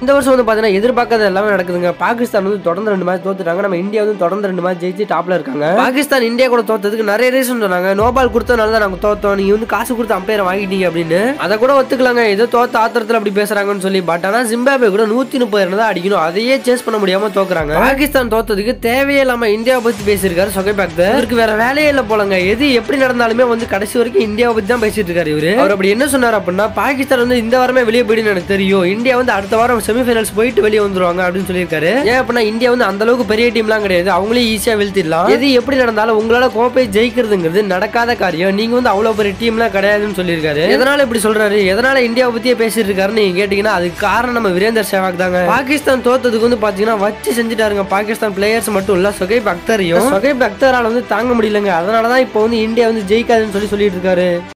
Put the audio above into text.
இந்த வருஷம் வந்து பாத்தீங்கன்னா எதிர்பார்க்காத எல்லாமே நடக்குதுங்க பாகிஸ்தான் வந்து தொடர்ந்து ரெண்டு மேட்ச் தோத்துட்டாங்க நம்ம இந்தியா வந்து தொடர்ந்து ரெண்டு மேட்ச் ஜெயிச்சு டாப்ல இருக்காங்க பாகிஸ்தான் இந்தியா கூட தோத்ததுக்கு நிறைய ரீசன் சொன்னாங்க நோபால் கொடுத்தனால தான் நாங்க தோத்தோம் நீங்க வந்து காசு கொடுத்து அம்பையர் வாங்கிட்டீங்க அப்படின்னு அதை கூட ஒத்துக்கலாங்க ஏதோ தோத்த ஆத்திரத்துல அப்படி பேசுறாங்கன்னு சொல்லி பட் ஆனா ஜிம்பாபே கூட நூத்தி முப்பது ரன் தான் அடிக்கணும் அதையே சேஸ் பண்ண முடியாம தோக்குறாங்க பாகிஸ்தான் தோத்ததுக்கு தேவையே இல்லாம இந்தியாவை பத்தி பேசியிருக்காரு சொகை பாக்தர் அவருக்கு வேற வேலையே இல்ல போலங்க எது எப்படி நடந்தாலுமே வந்து கடைசி வரைக்கும் இந்தியாவை பத்தி தான் பேசிட்டு இருக்காரு இவரு அவர் அப்படி என்ன சொன்னார் அப்படின்னா பாகிஸ்தான் வந்து இந்த வாரமே வெளியே போயிடுன்னு எனக்கு தெரியும் இந்தியா வந்து அடுத்த வாரம் செமிஃபைனல்ஸ் போயிட்டு வெளியே வந்துருவாங்க அப்படின்னு சொல்லியிருக்காரு ஏன் அப்படின்னா இந்தியா வந்து அந்த அளவுக்கு பெரிய டீம்லாம் கிடையாது அவங்களே ஈஸியா வீழ்த்திடலாம் எது எப்படி நடந்தாலும் உங்களால கோப்பை ஜெயிக்கிறதுங்கிறது நடக்காத காரியம் நீங்க வந்து அவ்வளவு பெரிய டீம்லாம் கிடையாதுன்னு சொல்லியிருக்காரு எதனால இப்படி சொல்றாரு எதனால இந்தியாவை பத்தியே பேசிட்டு இருக்காருன்னு நீங்க கேட்டீங்கன்னா அதுக்கு காரணம் நம்ம வீரேந்தர் சேவாக் தாங்க பாகிஸ்தான் தோத்ததுக்கு வந்து பாத்தீங்கன்னா வச்சு செஞ்சுட்டாருங்க பாகிஸ்தான் பிளேயர்ஸ் மட்டும் இல்ல சொகைப் அக்தரையும் சொகைப் அக்தரால வந்து தாங்க முடியலங்க அதனாலதான் இப்போ வந்து இந்தியா வந்து ஜெயிக்காதுன்னு சொல்லி சொல்லிட்டு இருக்காரு